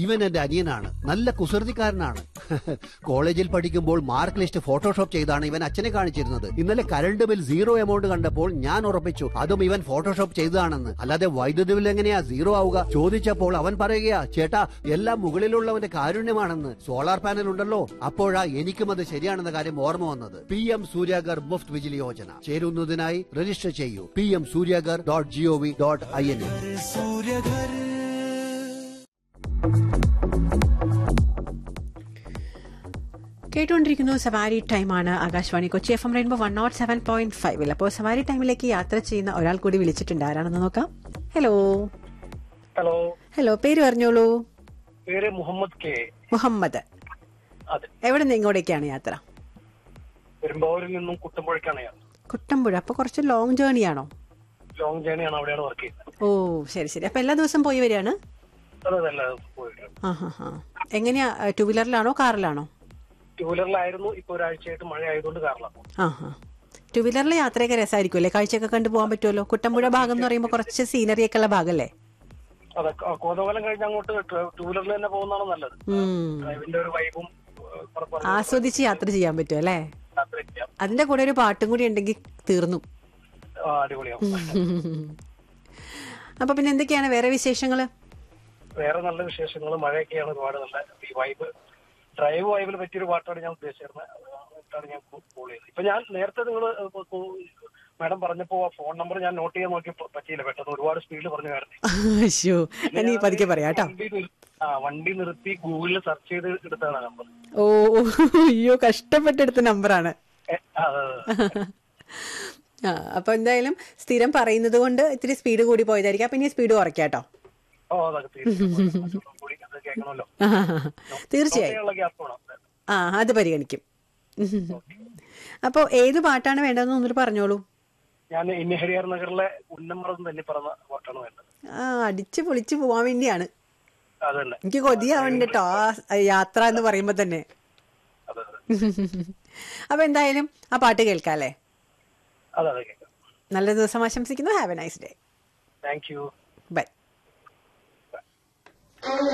ഇവൻ എന്റെ അനിയനാണ് നല്ല കുസൃതിക്കാരനാണ് കോളേജിൽ പഠിക്കുമ്പോൾ മാർക്ക് ലിസ്റ്റ് ഫോട്ടോഷോപ്പ് ചെയ്താണ് ഇവൻ അച്ഛനെ കാണിച്ചിരുന്നത് ഇന്നലെ കറണ്ട് ബിൽ സീറോ എമൗണ്ട് കണ്ടപ്പോൾ ഞാൻ ഉറപ്പിച്ചു അതും ഇവൻ ഫോട്ടോഷോപ്പ് ചെയ്തതാണെന്ന് അല്ലാതെ വൈദ്യുതി ബിൽ എങ്ങനെയാ സീറോ ആവുക ചോദിച്ചപ്പോൾ അവൻ പറയുകയാ ചേട്ടാ എല്ലാം മുകളിലുള്ളവന്റെ കാരുണ്യമാണെന്ന് സോളാർ പാനൽ ഉണ്ടല്ലോ അപ്പോഴാ എനിക്കും അത് ശരിയാണെന്ന കാര്യം ഓർമ്മ വന്നത് പി എം സൂര്യാഗർ മുഫ്ത് വിജിലി യോജന ചേരുന്നതിനായി രജിസ്റ്റർ ചെയ്യൂ P M Suryaghar dot G O V dot I N കേട്ടുകൊണ്ടിരിക്കുന്നു സവാരി ടൈമാണ് Akashvani Kochi F M rainbow one nought seven point ഫൈവിൽ അപ്പോൾ സവാരി ടൈമിലേക്ക് യാത്ര ചെയ്യുന്ന ഒരാൾ കൂടി വിളിച്ചിട്ടുണ്ട് ആരാണെന്ന് നോക്കാം ഹലോ ഹലോ ഹലോ പേര് പറഞ്ഞോളൂ പേര് മുഹമ്മദ് കെ മുഹമ്മദ് അതെ എവിടെ നിന്ന് ഇങ്ങോട്ടേക്കാണ് യാത്ര പെരുമ്പാവൂരിൽ നിന്നും കുട്ടമ്പുഴക്കാണ് ഞാൻ കുട്ടമ്പുഴ അപ്പൊ കുറച്ച് ലോങ് ജേർണി ആണോ ലോങ് ജേണിയാണ് അവിടെയാണ് വർക്ക് ചെയ്യുന്നത് ഓ ശരി ശരി അപ്പൊ എല്ലാ ദിവസവും പോയി വരികയാണ് അതെ അതല്ല പോയിട്ട് ആ ഹാ ഹാ എങ്ങനെയാ ടൂ വീലറിലാണോ കാറിലാണോ ടൂ വീലറിലായിരുന്നു ഇപ്പൊ ഒരാഴ്ചയായിട്ട് മഴ ആയതുകൊണ്ട് കാറിലാണ് ആ ഹാ ടൂ വീലറിലെ യാത്രയൊക്കെ രസമായിരിക്കും അല്ലേ കാഴ്ചയൊക്കെ കണ്ടു പോകാൻ പറ്റുമല്ലോ കുട്ടമ്പുഴ ഭാഗം എന്ന് പറയുമ്പോൾ കുറച്ച് സീനറി ഒക്കെ ഉള്ള ഭാഗമല്ലേ അതെ ക- കോതമംഗലം കഴിഞ്ഞ് അങ്ങോട്ട് ടൂ വീലറിൽ തന്നെ പോകുന്നതാണ് നല്ലത് ഉം ഡ്രൈവിന്റെ ഒരു വൈബും ആസ്വദിച്ച് യാത്ര ചെയ്യാൻ പറ്റും അല്ലേ അതിന്റെ കൂടെ ഒരു പാട്ടും കൂടി ഉണ്ടെങ്കിൽ തീർന്നു അടിപൊളിയാവും അപ്പൊ പിന്നെ എന്തൊക്കെയാണ് വേറെ വിശേഷങ്ങള് വേറെ നല്ല വിശേഷങ്ങൾ മഴയൊക്കെയാണ് ഒരുപാട് നല്ല ഈ വൈബ് ഡ്രൈവ് വൈബിൽ പറ്റിയൊരു പാട്ടാണ് ഞാൻ ഉദ്ദേശിച്ചിരുന്നത് അതാണ് ഞാൻ കോൾ ചെയ്തത് ഇപ്പൊ ഞാൻ നേരത്തെ നിങ്ങൾ മാഡം പറഞ്ഞപ്പോ ഫോൺ നമ്പർ ഞാൻ നോട്ട് ചെയ്യാൻ നോക്കി പറ്റിയില്ല പെട്ടെന്ന് ഒരുപാട് സ്പീഡിൽ പറഞ്ഞു കാരണം അയ്യോ ഞാൻ ഈ പതുക്കെ പറയാം കേട്ടോ വണ്ടി നിർ- ആ വണ്ടി നിർത്തി ഗൂഗിളിൽ സെർച്ച് ചെയ്ത് എടുത്താണ് നമ്പർ ഓ ഓ, അയ്യോ കഷ്ടപ്പെട്ടെടുത്ത നമ്പറാണ് ആ അപ്പൊ എന്തായാലും സ്ഥിരം പറയുന്നത് കൊണ്ട് ഇത്തിരി സ്പീഡ് കൂടി പോയതായിരിക്കും അപ്പൊ ഇനി സ്പീഡ് കുറയ്ക്കാം കേട്ടോ ഓ അതൊക്കെ തീർച്ചയായും മറ്റുള്ളവർ കൂടി അത് കേൾക്കണമല്ലോ തീർച്ചയായും നോക്കാനുള്ള ഗ്യാപ്പ് വേണം ആ അത് പരിഗണിക്കും അപ്പോ ഏത് പാട്ടാണ് വേണ്ടതെന്ന് ഒന്നൊരു പറഞ്ഞോളൂ ഞാൻ ഇനി ഹരിയാർ നഗറിലെ ഉന്നമ്പ്രം തന്നെ പറഞ്ഞ പാട്ടാണ് വേണ്ടത് ആ അടിച്ചു പൊളിച്ചു പോവാൻ വേണ്ടിയാണ് അത് തന്നെ എനിക്ക് കൊതിയാവുന്നുണ്ട് കേട്ടോ ആ യാത്ര എന്ന് പറയുമ്പോ തന്നെ അതെ അതെ അപ്പൊ എന്തായാലും ആ പാട്ട് കേൾക്കാം അല്ലേ അതെ അതെ കേൾക്കാം നല്ല ദിവസം ആശംസിക്കുന്നു have a nice day thank you by